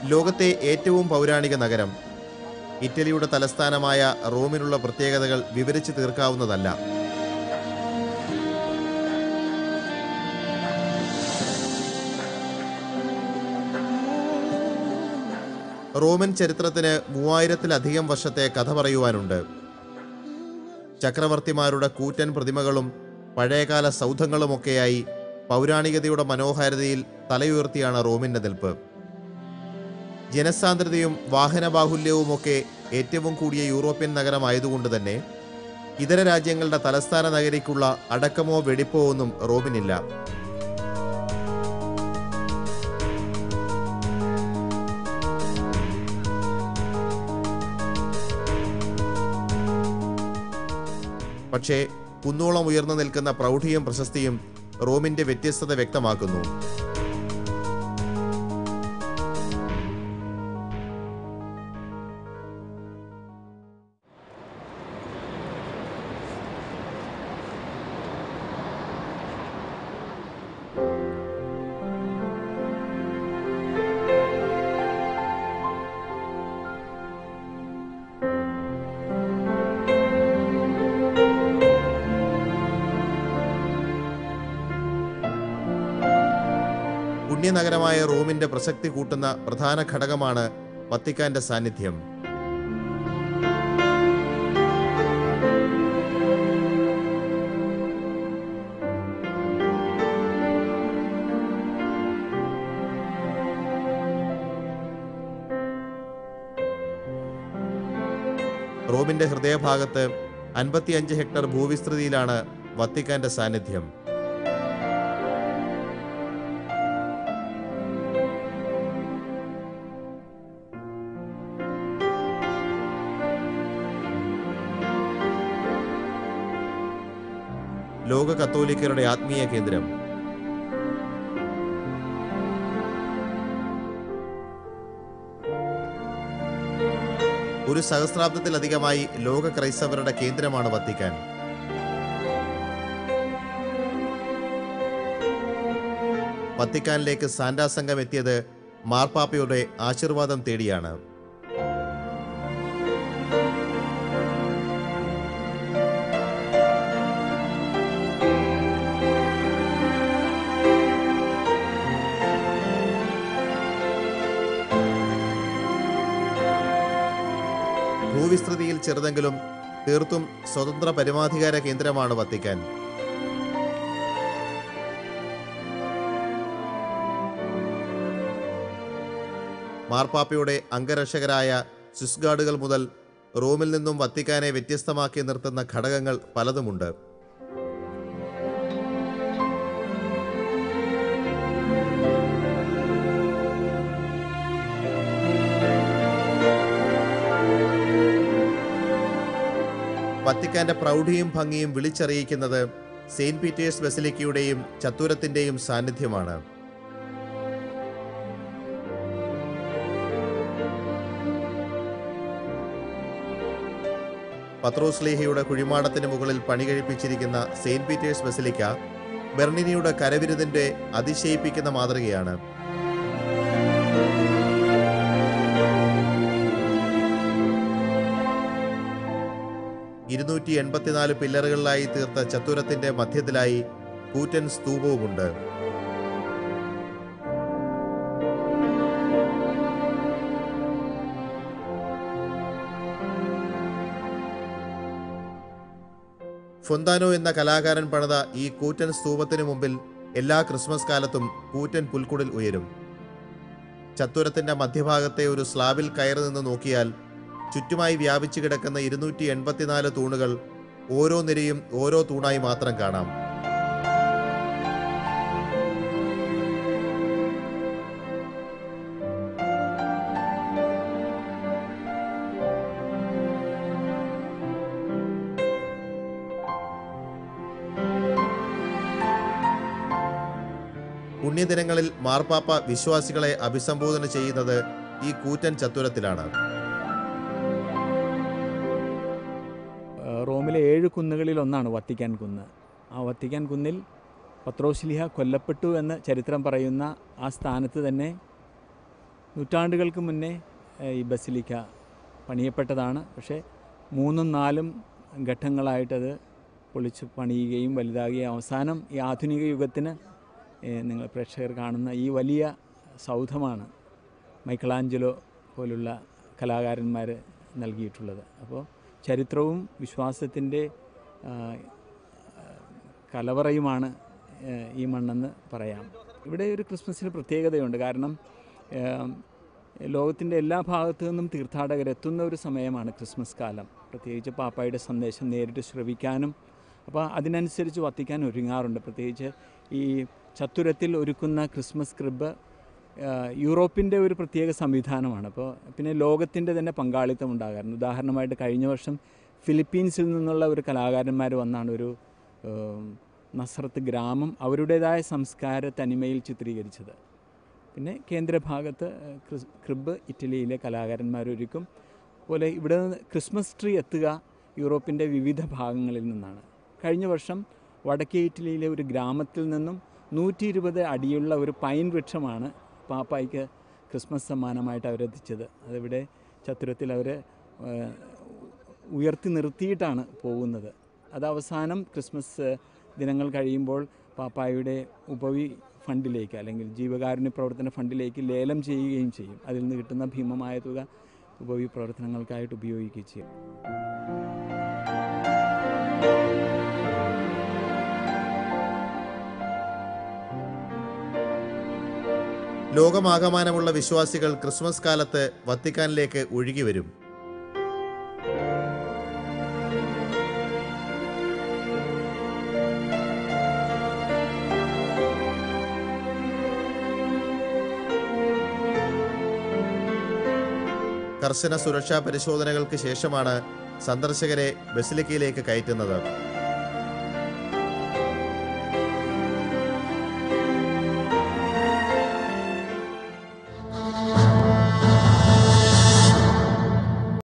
ലോകത്തെ ഏറ്റവും പൗരാണിക നഗരം ഇറ്റലിയുടെ തലസ്ഥാനമായ റോമിനുള്ള പ്രത്യേകതകൾ വിവരിച്ചു തീർക്കാവുന്നതല്ല റോമൻ ചരിത്രത്തിന് മൂവായിരത്തിലധികം വർഷത്തെ കഥ പറയുവാനുണ്ട് ചക്രവർത്തിമാരുടെ കൂറ്റൻ പ്രതിമകളും പഴയകാല സൗധങ്ങളുമൊക്കെയായി പൗരാണികതയുടെ മനോഹാരിതയിൽ തലയുയർത്തിയാണ് റോമിന്റെ നിൽപ്പ് ജനസാന്ദ്രതയും വാഹനബാഹുല്യവുമൊക്കെ ഏറ്റവും കൂടിയ യൂറോപ്യൻ നഗരമായതുകൊണ്ട് തന്നെ ഇതര രാജ്യങ്ങളുടെ തലസ്ഥാന നഗരിക്കുള്ള അടക്കമോ വെടിപ്പോ ഒന്നും റോമിനില്ല പക്ഷേ കുന്നോളം ഉയർന്നു നിൽക്കുന്ന പ്രൗഢിയും പ്രശസ്തിയും റോമിന്റെ വ്യത്യസ്തത വ്യക്തമാക്കുന്നു പുണ്യനഗരമായ റോമിന്റെ പ്രസക്തി കൂട്ടുന്ന പ്രധാന ഘടകമാണ് വത്തിക്കാന്റെ സാന്നിധ്യം റോമിന്റെ ഹൃദയഭാഗത്ത് അൻപത്തിയഞ്ച് ഹെക്ടർ ഭൂവിസ്തൃതിയിലാണ് വത്തിക്കാന്റെ സാന്നിധ്യം ലോക കത്തോലിക്കരുടെ ആത്മീയ കേന്ദ്രം ഒരു സഹസ്രാബ്ദത്തിലധികമായി ലോക ക്രൈസ്തവരുടെ കേന്ദ്രമാണ് വത്തിക്കാൻ വത്തിക്കാനിലേക്ക് സാന്റാ സംഘം എത്തിയത് മാർപ്പാപ്പയുടെ ആശീർവാദം തേടിയാണ് ഭൂവിസ്തൃതിയിൽ ചെറുതെങ്കിലും തീർത്തും സ്വതന്ത്ര പരമാധികാര കേന്ദ്രമാണ് വത്തിക്കാൻ മാർപ്പാപ്പയുടെ അംഗരക്ഷകരായ സ്വിസ് ഗാർഡുകൾ മുതൽ റോമിൽ നിന്നും വത്തിക്കാനെ വ്യത്യസ്തമാക്കി നിർത്തുന്ന ഘടകങ്ങൾ പലതുമുണ്ട് വത്തിക്കാന്റെ പ്രൗഢിയും ഭംഗിയും വിളിച്ചറിയിക്കുന്നത് സെയിന്റ് പീറ്റേഴ്സ് ബസിലിക്കയുടെയും ചത്തൂരത്തിന്റെയും സാന്നിധ്യമാണ് പത്രോസ്ലീഹയുടെ കുഴിമാടത്തിന് മുകളിൽ പണി കഴിപ്പിച്ചിരിക്കുന്ന സെയിന്റ് പീറ്റേഴ്സ് ബസിലിക്ക ബെർണിനിയുടെ കരവിരുതിന്റെ അതിശയിപ്പിക്കുന്ന മാതൃകയാണ് ഇരുന്നൂറ്റി എൺപത്തിനാല് പില്ലറുകളിലായി തീർത്ത ചത്തുരത്തിന്റെ മധ്യത്തിലായി കൂറ്റൻ സ്തൂപവുമുണ്ട് ഫൊന്താനോ എന്ന കലാകാരൻ പണിത ഈ കൂറ്റൻ സ്തൂപത്തിനു മുമ്പിൽ എല്ലാ ക്രിസ്മസ് കാലത്തും കൂറ്റൻ പുൽക്കുടിൽ ഉയരും ചത്തുരത്തിന്റെ മധ്യഭാഗത്തെ ഒരു സ്ലാബിൽ കയറി നിന്ന് നോക്കിയാൽ ചുറ്റുമായി വ്യാപിച്ചു കിടക്കുന്ന ഇരുന്നൂറ്റി എൺപത്തിനാല് തൂണുകൾ ഓരോ നിരയും ഓരോ തൂണായി മാത്രം കാണാം പുണ്യദിനങ്ങളിൽ മാർപ്പാപ്പ വിശ്വാസികളെ അഭിസംബോധന ചെയ്യുന്നത് ഈ കൂറ്റൻ ചത്തുരത്തിലാണ് ഏഹ് റോമിലെ ഏഴ് കുന്നുകളിൽ ഒന്നാണ് വത്തിക്കാൻ കുന്ന് ആ വത്തിക്കാൻ കുന്നിൽ പത്രോസ്ലിഹ കൊല്ലപ്പെട്ടു എന്ന് ചരിത്രം പറയുന്ന ആ സ്ഥാനത്ത് തന്നെ നൂറ്റാണ്ടുകൾക്ക് മുന്നേ ഏഹ്, ഈ ബസിലിക്ക പണിയപ്പെട്ടതാണ് പക്ഷേ മൂന്നും നാലും ഘട്ടങ്ങളായിട്ടത് പൊളിച്ച് പണിയുകയും വലുതാകുകയും അവസാനം ഈ ആധുനിക യുഗത്തിന് ഏഹ്, നിങ്ങൾ പ്രേക്ഷകർ കാണുന്ന ഈ വലിയ സൗധമാണ് മൈക്കലാഞ്ചലോ പോലുള്ള കലാകാരന്മാർ നൽകിയിട്ടുള്ളത് അപ്പോൾ ചരിത്രവും വിശ്വാസത്തിൻ്റെ ആ, കലവറയുമാണ് ഏഹ്, ഈ മണ്ണെന്ന് പറയാം ഇവിടെ ഒരു ക്രിസ്മസിന് പ്രത്യേകതയുണ്ട് കാരണം ഏം, ലോകത്തിൻ്റെ എല്ലാ ഭാഗത്തു നിന്നും തീർത്ഥാടകരെത്തുന്ന ഒരു സമയമാണ് ക്രിസ്മസ് കാലം പ്രത്യേകിച്ച് പാപ്പായുടെ സന്ദേശം നേരിട്ട് ശ്രവിക്കാനും അപ്പോൾ അതിനനുസരിച്ച് വത്തിക്കാൻ ഒരുങ്ങാറുണ്ട് പ്രത്യേകിച്ച് ഈ ചത്തുരത്തിൽ ഒരുക്കുന്ന ക്രിസ്മസ് ക്രിബ് യൂറോപ്പിൻ്റെ ഒരു പ്രത്യേക സംവിധാനമാണ് അപ്പോൾ പിന്നെ ലോകത്തിൻ്റെ തന്നെ പങ്കാളിത്തം ഉണ്ടാകാറുണ്ട് ഉദാഹരണമായിട്ട് കഴിഞ്ഞ വർഷം ഫിലിപ്പീൻസിൽ നിന്നുള്ള ഒരു കലാകാരന്മാർ വന്നാണ് ഒരു ഏം, നസ്രത്ത് ഗ്രാമം അവരുടേതായ സംസ്കാര തനിമയിൽ ചിത്രീകരിച്ചത് പിന്നെ കേന്ദ്രഭാഗത്ത് ഏഹ്, ക്രിസ് ക്രിബ് ഇറ്റലിയിലെ കലാകാരന്മാരൊരുക്കും അതുപോലെ ഇവിടെ നിന്ന് ക്രിസ്മസ് ട്രീ എത്തുക യൂറോപ്പിൻ്റെ വിവിധ ഭാഗങ്ങളിൽ നിന്നാണ് കഴിഞ്ഞ വർഷം വടക്കേ ഇറ്റലിയിലെ ഒരു ഗ്രാമത്തിൽ നിന്നും നൂറ്റി ഇരുപത് അടിയുള്ള ഒരു പൈൻ വൃക്ഷമാണ് പാപ്പായ്ക്ക് ക്രിസ്മസ് സമ്മാനമായിട്ട് അവരെത്തിച്ചത് അതിവിടെ ചത്തുരത്തിൽ അവർ ഉയർത്തി നിർത്തിയിട്ടാണ് പോകുന്നത് അത് അവസാനം ക്രിസ്മസ് ദിനങ്ങൾ കഴിയുമ്പോൾ പാപ്പായുടെ ഉപവി ഫണ്ടിലേക്ക് അല്ലെങ്കിൽ ജീവകാരുണ്യ പ്രവർത്തന ഫണ്ടിലേക്ക് ലേലം ചെയ്യുകയും ചെയ്യും അതിൽ നിന്ന് കിട്ടുന്ന ഭീമമായ തുക ഉപവി പ്രവർത്തനങ്ങൾക്കായിട്ട് ഉപയോഗിക്കുകയും ചെയ്യും ലോകമാകമാനമുള്ള വിശ്വാസികൾ ക്രിസ്മസ് കാലത്ത് വത്തിക്കാനിലേക്ക് ഒഴുകി വരും കർശന സുരക്ഷാ പരിശോധനകൾക്ക് ശേഷമാണ് സന്ദർശകരെ ബസിലിക്കയിലേക്ക് കയറ്റുന്നത്